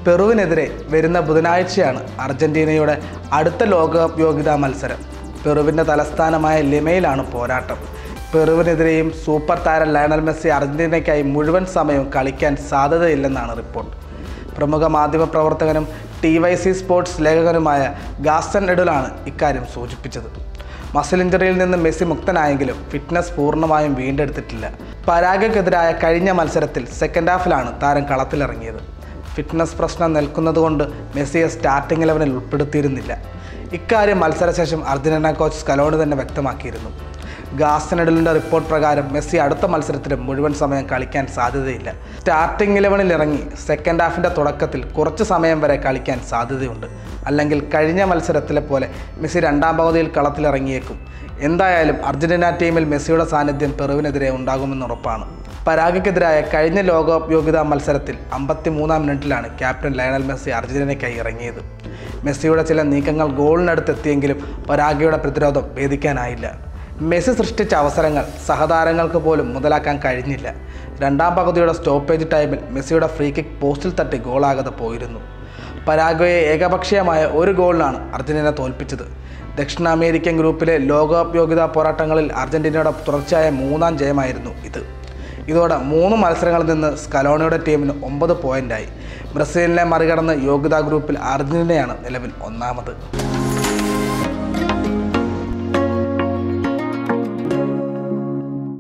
പെറുവിനെതിരെ വരുന്ന ബുധനാഴ്ചയാണ് അർജന്റീനയുടെ അടുത്ത ലോകകപ്പ് യോഗ്യതാ മത്സരം പെറുവിൻ്റെ തലസ്ഥാനമായ ലിമയിലാണ് പോരാട്ടം പെറുവിനെതിരെയും സൂപ്പർ താരം ലയണൽ മെസ്സി അർജന്റീനയ്ക്കായി മുഴുവൻ സമയവും കളിക്കാൻ സാധ്യതയില്ലെന്നാണ് റിപ്പോർട്ട് പ്രമുഖ മാധ്യമപ്രവർത്തകനും ടി വൈ സി സ്പോർട്സ് ലേഖകനുമായ ഗാസ്റ്റൻ എഡുലാണ് ഇക്കാര്യം സൂചിപ്പിച്ചത് മസിൽ ഇഞ്ചറിയിൽ നിന്ന് മെസ്സി മുക്തനായെങ്കിലും ഫിറ്റ്നസ് പൂർണ്ണമായും വീണ്ടെടുത്തിട്ടില്ല പരാഗയ്ക്കെതിരായ കഴിഞ്ഞ മത്സരത്തിൽ സെക്കൻഡ് ഹാഫിലാണ് താരം കളത്തിലിറങ്ങിയത് ഫിറ്റ്നസ് പ്രശ്നം നിൽക്കുന്നതുകൊണ്ട് മെസ്സിയെ സ്റ്റാർട്ടിംഗ് ഇലവനിൽ ഉൾപ്പെടുത്തിയിരുന്നില്ല ഇക്കാര്യം മത്സരശേഷം അർജന്റീന കോച്ച് സ്കലോണ് തന്നെ വ്യക്തമാക്കിയിരുന്നു ഗാസ്റ്റനഡലിൻ്റെ റിപ്പോർട്ട് പ്രകാരം മെസ്സി അടുത്ത മത്സരത്തിലും മുഴുവൻ സമയം കളിക്കാൻ സാധ്യതയില്ല സ്റ്റാർട്ടിംഗ് ഇലവനിൽ ഇറങ്ങി സെക്കൻഡ് ഹാഫിൻ്റെ തുടക്കത്തിൽ കുറച്ച് സമയം വരെ കളിക്കാൻ സാധ്യതയുണ്ട് അല്ലെങ്കിൽ കഴിഞ്ഞ മത്സരത്തിലെ പോലെ മെസ്സി രണ്ടാം പകുതിയിൽ കളത്തിലിറങ്ങിയേക്കും എന്തായാലും അർജന്റീന ടീമിൽ മെസ്സിയുടെ സാന്നിധ്യം പെറുവിനെതിരെ ഉണ്ടാകുമെന്ന് ഉറപ്പാണ് പരാഗയ്ക്കെതിരായ കഴിഞ്ഞ ലോകകപ്പ് യോഗ്യതാ മത്സരത്തിൽ അമ്പത്തി മൂന്നാം മിനിറ്റിലാണ് ക്യാപ്റ്റൻ ലയണൽ മെസ്സി അർജന്റീനയ്ക്കായി ഇറങ്ങിയത് മെസ്സിയുടെ ചില നീക്കങ്ങൾ ഗോളിനടുത്തെത്തിയെങ്കിലും പരാഗയുടെ പ്രതിരോധം ഭേദിക്കാനായില്ല മെസ്സി സൃഷ്ടിച്ച അവസരങ്ങൾ സഹതാരങ്ങൾക്ക് പോലും മുതലാക്കാൻ കഴിഞ്ഞില്ല രണ്ടാം പകുതിയുടെ സ്റ്റോപ്പേജ് ടൈമിൽ മെസ്സിയുടെ ഫ്രീ കിക്ക് പോസ്റ്റിൽ തട്ടി ഗോളാകാതെ പോയിരുന്നു പരാഗ്വയെ ഏകപക്ഷീയമായ ഒരു ഗോളിനാണ് അർജന്റീന തോൽപ്പിച്ചത് ദക്ഷിണ അമേരിക്കൻ ഗ്രൂപ്പിലെ ലോകകപ്പ് യോഗ്യതാ പോരാട്ടങ്ങളിൽ അർജന്റീനയുടെ തുടർച്ചയായ മൂന്നാം ജയമായിരുന്നു ഇത് ഇതോടെ മൂന്ന് മത്സരങ്ങളിൽ നിന്ന് സ്കലോണിയുടെ ടീമിന് ഒമ്പത് പോയിന്റായി ബ്രസീലിനെ മറികടന്ന് യോഗ്യതാ ഗ്രൂപ്പിൽ അർജന്റീനയാണ് നിലവിൽ ഒന്നാമത്